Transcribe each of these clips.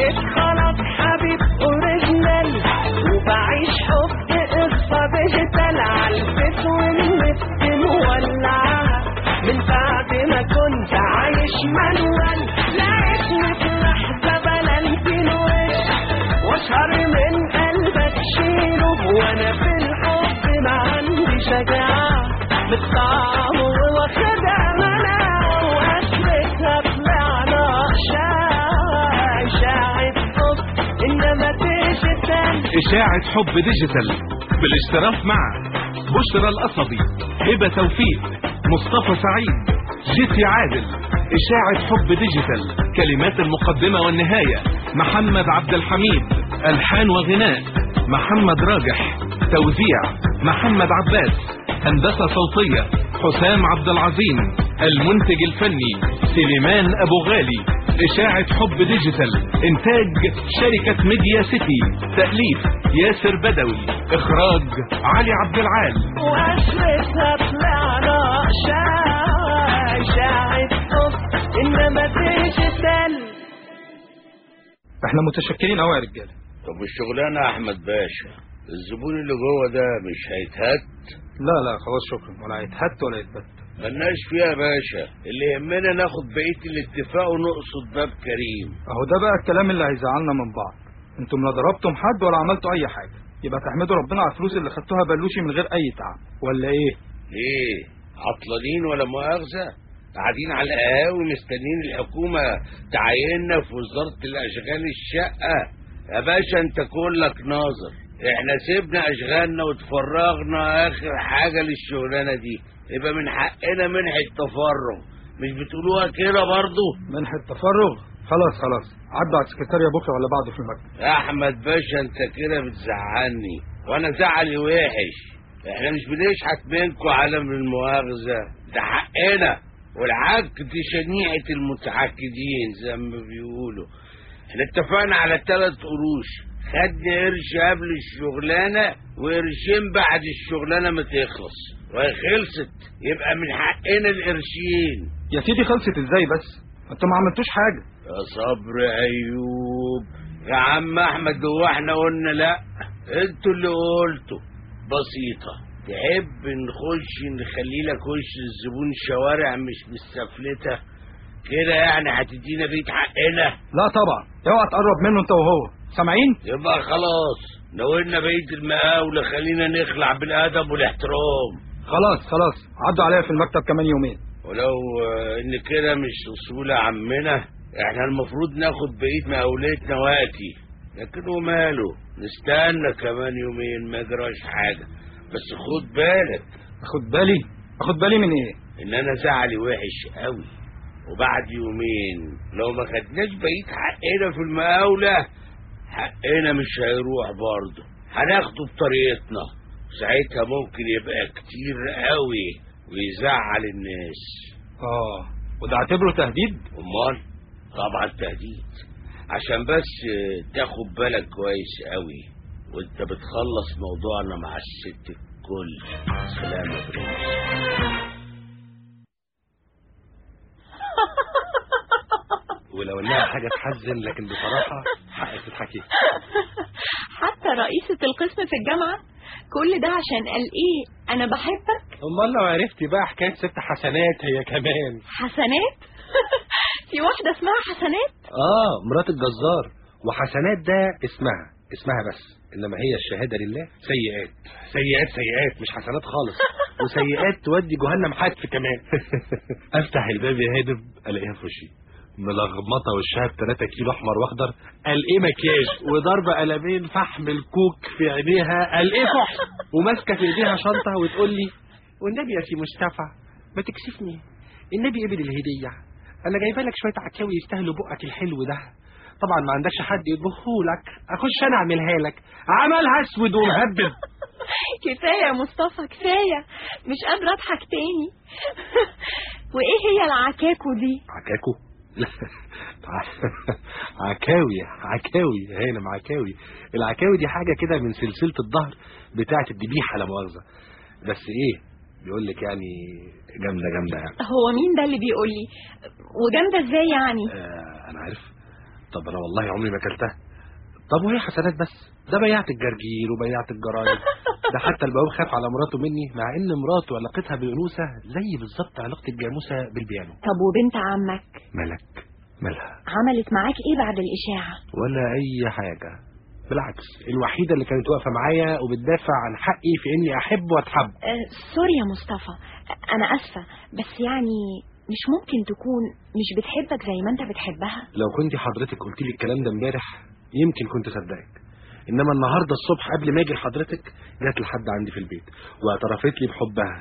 بقيت خلاص حبيب اوريجينال وبعيش حب قصة ديجيتال عالفيس والنت مولعة من بعد ما كنت عايش مانوال لقيتني في لحظة بلالتين وش واشهر من قلبك شيله وانا في الحب ما عندي شجاعة بالطعم واخدها مناعة واخرتها طلعنا اشاعة اشاعة حب انما ديجيتال إشاعة حب ديجيتال بالاشتراك مع بشرى القصبي هبة توفيق مصطفى سعيد جيسي عادل إشاعة حب ديجيتال كلمات المقدمة والنهاية محمد عبد الحميد ألحان وغناء محمد راجح توزيع محمد عباس هندسة صوتية حسام عبد العظيم المنتج الفني سليمان أبو غالي إشاعة حب ديجيتال إنتاج شركة ميديا سيتي تأليف ياسر بدوي إخراج علي عبد العال واخرتها طلعنا اشاعة اشاعة حب انما ديجيتال احنا متشكرين قوي يا رجاله طب الشغلانه يا احمد باشا الزبون اللي جوه ده مش هيتهد لا لا خلاص شكرا ولا هيتهت ولا يتبت ملناش فيها يا باشا اللي يهمنا ناخد بقيه الاتفاق ونقصد باب كريم اهو ده بقى الكلام اللي هيزعلنا من بعض انتم لا ضربتم حد ولا عملتوا اي حاجه يبقى تحمدوا ربنا على الفلوس اللي خدتوها بلوشي من غير اي تعب ولا ايه ليه عطلانين ولا مؤاخذه قاعدين على القهاوي مستنيين الحكومه تعيننا في وزاره الاشغال الشقه يا باشا انت كلك ناظر احنا سيبنا اشغالنا وتفرغنا اخر حاجه للشغلانه دي يبقى من حقنا منح التفرغ مش بتقولوها كده برضو منح التفرغ خلاص خلاص عدوا على السكرتاريه بكره ولا بعده في المكتب يا احمد باشا انت كده بتزعلني وانا زعلي وحش احنا مش بنشحت منكم عالم المؤاخذه ده حقنا والعك دي شنيعه المتعكدين زي ما بيقولوا احنا اتفقنا على ثلاث قروش خدنا قرش قبل الشغلانه وقرشين بعد الشغلانه ما تخلص وهي خلصت يبقى من حقنا القرشين يا سيدي خلصت ازاي بس انتوا ما عملتوش حاجه يا صبر ايوب يا عم احمد هو احنا قلنا لا انتوا اللي قلتوا بسيطة تحب نخش نخلي لك وش الزبون شوارع مش مستفلتة كده يعني هتدينا بيت حقنا لا طبعا اوعى تقرب منه انت وهو سامعين يبقى خلاص ناولنا بقية المقاولة خلينا نخلع بالأدب والاحترام خلاص خلاص عدوا عليا في المكتب كمان يومين ولو آه، ان كده مش اصول يا عمنا احنا المفروض ناخد بقيه مقاولتنا وقتي لكن وماله نستنى كمان يومين ما يجراش حاجه بس خد بالك اخد بالي اخد بالي من ايه ان انا زعلي وحش قوي وبعد يومين لو ما خدناش بقيه حقنا في المقاوله حقنا مش هيروح برضه هناخده بطريقتنا ساعتها ممكن يبقى كتير قوي ويزعل الناس اه وده اعتبره تهديد امال طبعا تهديد عشان بس تاخد بالك كويس قوي وانت بتخلص موضوعنا مع الست الكل سلام يا برنس ولو انها حاجه تحزن لكن بصراحه حقك تضحكي حتى رئيسة القسم في الجامعة كل ده عشان قال ايه انا بحبك امال لو عرفتي بقى حكايه ست حسنات هي كمان حسنات في واحدة اسمها حسنات اه مرات الجزار وحسنات ده اسمها اسمها بس انما هي الشهاده لله سيئات سيئات سيئات مش حسنات خالص وسيئات تودي جهنم حتف كمان افتح الباب يا هادم الاقيها في وشي ملغمطه وشها ب 3 كيلو احمر واخضر قال ايه مكياج وضربه قلمين فحم الكوك في عينيها قال ايه فحص وماسكه في ايديها شنطه وتقول لي والنبي يا سي مصطفى ما تكسفني النبي قبل الهديه انا جايبه لك شويه عكاوي يستاهلوا بقك الحلو ده طبعا ما عندكش حد يطبخهولك اخش انا اعملها لك عملها اسود ومهبب كفاية يا مصطفى كفاية مش قادرة اضحك تاني وايه هي العكاكو دي عكاكو لا عكاوي عكاوي يا هانم عكاوي العكاوي دي حاجه كده من سلسله الظهر بتاعه الذبيحه لا مؤاخذه بس ايه بيقول لك يعني جامده جامده يعني هو مين ده اللي بيقول لي وجامدة ازاي يعني آه انا عارف طب انا والله عمري ما اكلتها طب وهي حسنات بس ده بيعت الجرجير وبيعت الجرايد ده حتى البواب خاف على مراته مني مع ان مراته علاقتها بالانوثه زي بالظبط علاقه الجاموسه بالبيانو طب وبنت عمك ملك مالها عملت معاك ايه بعد الإشاعة ولا اي حاجه بالعكس الوحيده اللي كانت واقفه معايا وبتدافع عن حقي في اني احب واتحب أه سوري يا مصطفى أنا أسفة بس يعني مش ممكن تكون مش بتحبك زي ما انت بتحبها لو كنت حضرتك قلت لي الكلام ده امبارح يمكن كنت صدقك انما النهارده الصبح قبل ما اجي لحضرتك جت لحد عندي في البيت واعترفت لي بحبها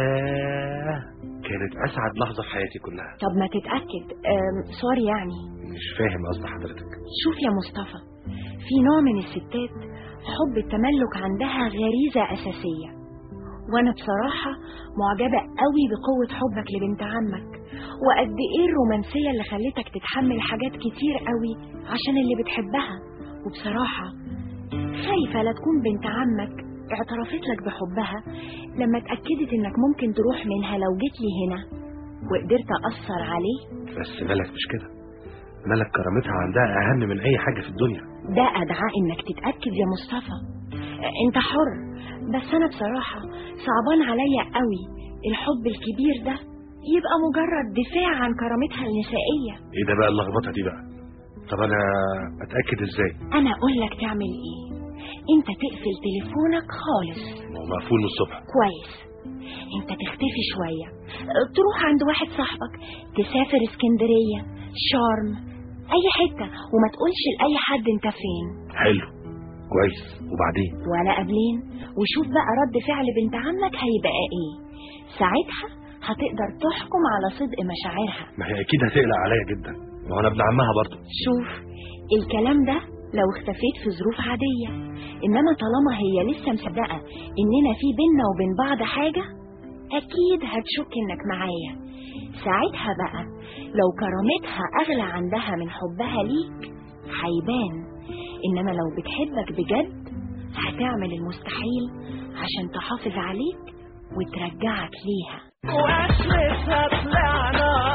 ياه كانت اسعد لحظه في حياتي كلها طب ما تتأكد أم، سوري يعني مش فاهم قصد حضرتك شوف يا مصطفى في نوع من الستات حب التملك عندها غريزة أساسية وأنا بصراحة معجبة قوي بقوة حبك لبنت عمك وقد إيه الرومانسية اللي خلتك تتحمل حاجات كتير قوي عشان اللي بتحبها وبصراحة خايفة لا تكون بنت عمك اعترفت لك بحبها لما اتأكدت إنك ممكن تروح منها لو جيت لي هنا وقدرت أثر عليه بس ملك مش كده ملك كرامتها عندها اهم من اي حاجه في الدنيا ده أدعى إنك تتأكد يا مصطفى أنت حر بس أنا بصراحة صعبان عليا قوي الحب الكبير ده يبقى مجرد دفاع عن كرامتها النسائية ايه ده بقى اللخبطه دي بقى طب انا اتاكد ازاي أنا أقول لك تعمل إيه أنت تقفل تليفونك خالص ما هو مقفول من الصبح كويس أنت تختفي شوية تروح عند واحد صاحبك تسافر اسكندرية شرم أي حتة وما تقولش لأي حد أنت فين حلو كويس وبعدين ولا قبلين وشوف بقى رد فعل بنت عمك هيبقى ايه ساعتها هتقدر تحكم على صدق مشاعرها ما هي اكيد هتقلق عليا جدا ما هو انا ابن عمها برضه شوف الكلام ده لو اختفيت في ظروف عادية انما طالما هي لسه مصدقة اننا في بينا وبين بعض حاجة اكيد هتشك انك معايا ساعتها بقى لو كرامتها اغلى عندها من حبها ليك هيبان انما لو بتحبك بجد هتعمل المستحيل عشان تحافظ عليك وترجعك ليها واخرتها طلعنا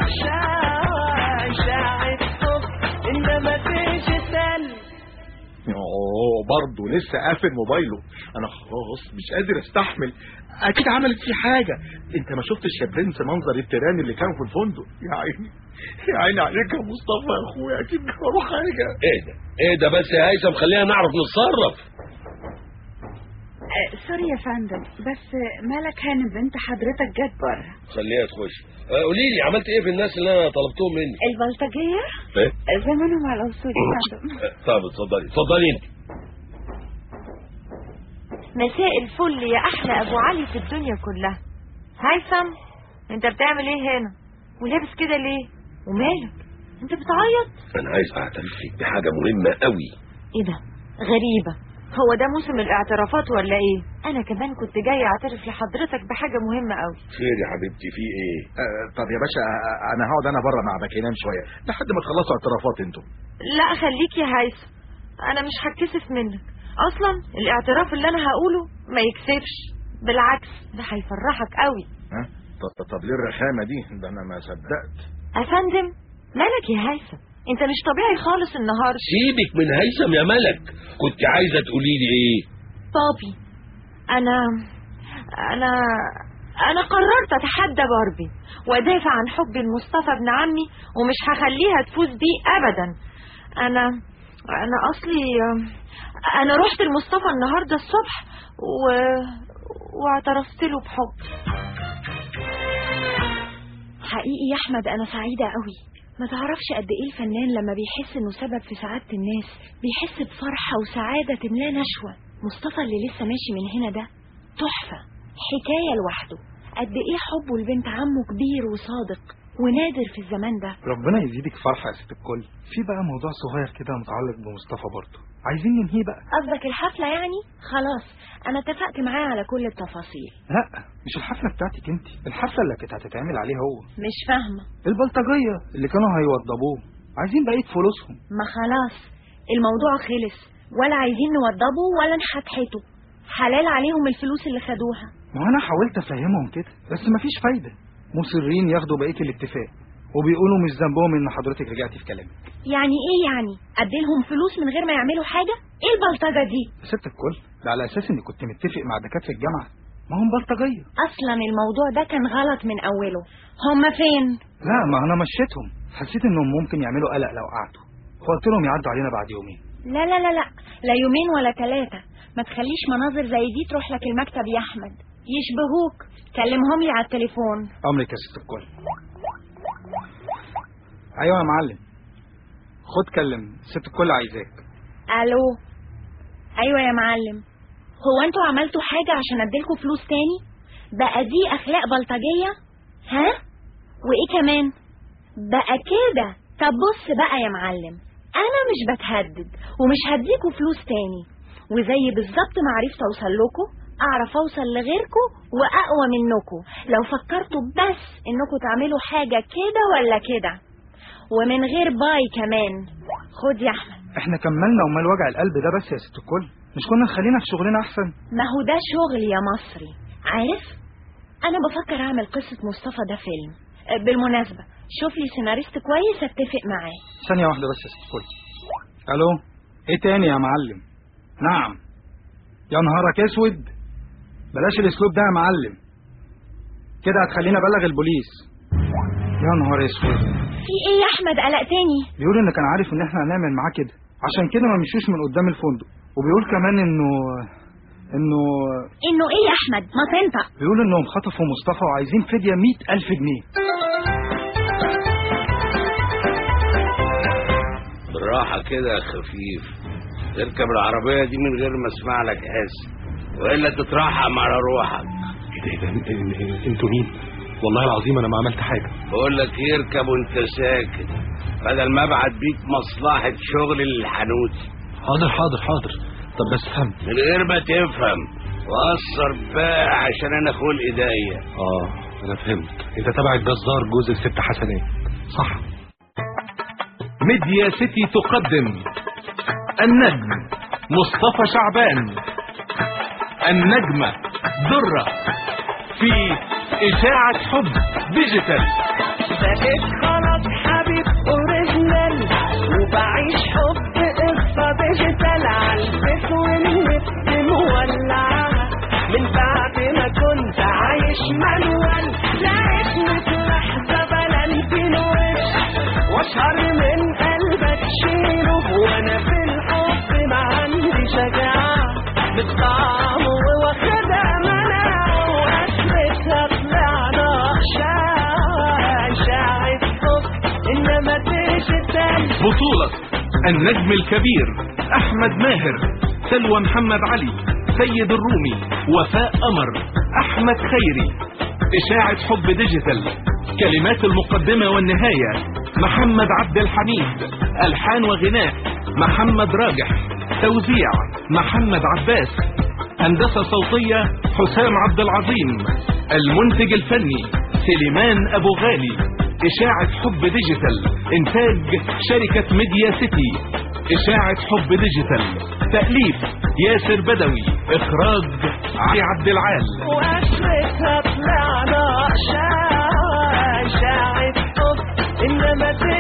شاي شاعت حب انما ديجيتال اوه برضه لسه قافل موبايله انا خلاص مش قادر استحمل اكيد عملت فيه حاجه انت ما شفتش يا برنس منظر التيران اللي كانوا في الفندق يا عيني يا عيني عليك يا مصطفى يا اخويا اكيد جرى حاجه ايه ده ايه ده بس يا هيثم خلينا نعرف نتصرف سوري يا فندم بس مالك هانم بنت حضرتك جت بره خليها تخش آه، قولي لي عملت ايه في الناس اللي انا طلبتهم مني البلطجية ايه زمانهم على وصول يا فندم آه، طب اتفضلي اتفضلي انت مساء الفل يا احلى ابو علي في الدنيا كلها هيثم انت بتعمل ايه هنا ولابس كده ليه ومالك انت بتعيط انا عايز اعترف لك بحاجه مهمه قوي ايه ده غريبة هو ده موسم الاعترافات ولا ايه انا كمان كنت جاي اعترف لحضرتك بحاجة مهمة قوي خير يا حبيبتي في ايه آه طب يا باشا آه، انا هقعد انا بره مع باكينام شويه لحد ما تخلصوا اعترافات انتوا لا خليك يا هيثم انا مش هتكسف منك اصلا الاعتراف اللي انا هقوله ما يكسفش بالعكس ده هيفرحك قوي ها طب, طب, طب ليه الرخامه دي ده انا ما صدقت افندم مالك يا هيثم انت مش طبيعي خالص النهارده سيبك من هيثم يا ملك كنت عايزه تقولي لي ايه بابي انا انا انا قررت اتحدى باربي وادافع عن حبي لمصطفى ابن عمي ومش هخليها تفوز بيه ابدا انا انا اصلي انا رحت لمصطفى النهارده الصبح و واعترفت له بحب حقيقي يا احمد انا سعيدة قوي ما تعرفش قد ايه الفنان لما بيحس انه سبب في سعادة الناس بيحس بفرحة وسعادة تملاه نشوة مصطفى اللي لسه ماشي من هنا ده تحفة حكاية لوحده قد ايه حبه لبنت عمه كبير وصادق ونادر في الزمان ده ربنا يزيدك فرحة يا ست الكل في بقى موضوع صغير كده متعلق بمصطفى برضه عايزين ننهيه بقى قصدك الحفلة يعني خلاص انا اتفقت معاه على كل التفاصيل لا مش الحفلة بتاعتك انت الحفلة اللي كانت هتتعمل عليه هو مش فاهمة البلطجية اللي كانوا هيوضبوه عايزين بقية فلوسهم ما خلاص الموضوع خلص ولا عايزين نوضبه ولا نحتحته حلال عليهم الفلوس اللي خدوها ما هو انا حاولت افهمهم كده بس مفيش فايدة مصرين ياخدوا بقية الاتفاق وبيقولوا مش ذنبهم ان حضرتك رجعتي في كلامك يعني ايه يعني اديلهم فلوس من غير ما يعملوا حاجة ايه البلطجة دي يا ست الكل ده على اساس اني كنت متفق مع دكاتره الجامعه ما هم بلطجيه اصلا الموضوع ده كان غلط من اوله هما فين لا ما انا مشيتهم حسيت انهم ممكن يعملوا قلق لو قعدوا فقلت لهم يعدوا علينا بعد يومين لا لا لا لا لا يومين ولا ثلاثة ما تخليش مناظر زي دي تروح لك المكتب يا احمد يشبهوك كلمهم لي على التليفون امرك يا ست الكل ايوه يا معلم خد كلم ست الكل عايزاك الو ايوه يا معلم هو انتوا عملتوا حاجة عشان اديلكوا فلوس تاني بقى دي اخلاق بلطجية ها وايه كمان بقى كده طب بص بقى يا معلم انا مش بتهدد ومش هديكوا فلوس تاني وزي بالظبط ما عرفت اوصل لكم اعرف اوصل لغيركم واقوى منكم لو فكرتوا بس انكم تعملوا حاجة كده ولا كده ومن غير باي كمان خد يا احمد احنا كملنا امال وجع القلب ده بس يا ست الكل مش كنا خلينا في شغلنا احسن ما هو ده شغل يا مصري عارف انا بفكر اعمل قصة مصطفى ده فيلم أه، بالمناسبة شوف لي سيناريست كويس اتفق معاه ثانيه واحده بس يا ست الكل الو ايه تاني يا معلم نعم يا نهارك اسود بلاش الاسلوب ده يا معلم كده هتخليني ابلغ البوليس يا نهار اسود في ايه يا احمد قلقتني بيقول ان كان عارف ان احنا هنعمل معاه كده عشان كده ما مشوش من قدام الفندق وبيقول كمان انه انه انه ايه يا احمد ما تنطق بيقول انهم خطفوا مصطفى وعايزين فدية مئة الف جنيه بالراحة كده يا خفيف تركب العربية دي من غير ما اسمع لك حس وإلا تترحم على روحك ايه ده إيه ده؟ إيه ده؟ انتوا مين والله العظيم انا ما عملت حاجه بقول لك اركب وانت ساكت بدل ما ابعت بيك مصلحة شغل للحانوت حاضر حاضر حاضر طب بس فهمت من غير ما تفهم وقصر بقى عشان انا خلق ضيق اه انا فهمت انت تبع الجزار جوز الست حسنات صح ميديا سيتي تقدم النجم مصطفى شعبان النجمة درة في إشاعة حب ديجيتال بقيت خلاص حبيب اوريجينال وبعيش حب قصة ديجيتال عالبيت والنت مولعة من بعد ما كنت عايش مانوال لقيت لحظة بلانتين وش واشهر من قلبك شيله وانا في الحب ما عندي شجاعة بالطعم واخدها مناعة واثبتها طلعنا شاعة شاعة حب انما ديجيتال بطولة النجم الكبير أحمد ماهر سلوى محمد علي سيد الرومي وفاء قمر أحمد خيري إشاعة حب ديجيتال كلمات المقدمة والنهاية محمد عبد الحميد ألحان وغناء محمد راجح توزيع محمد عباس هندسة صوتية حسام عبد العظيم المنتج الفني سليمان أبو غالي إشاعة حب ديجيتال إنتاج شركة ميديا سيتي إشاعة حب ديجيتال تأليف ياسر بدوي إخراج علي عبد العال واثبتها طلعنا شاعة شاعة حب انما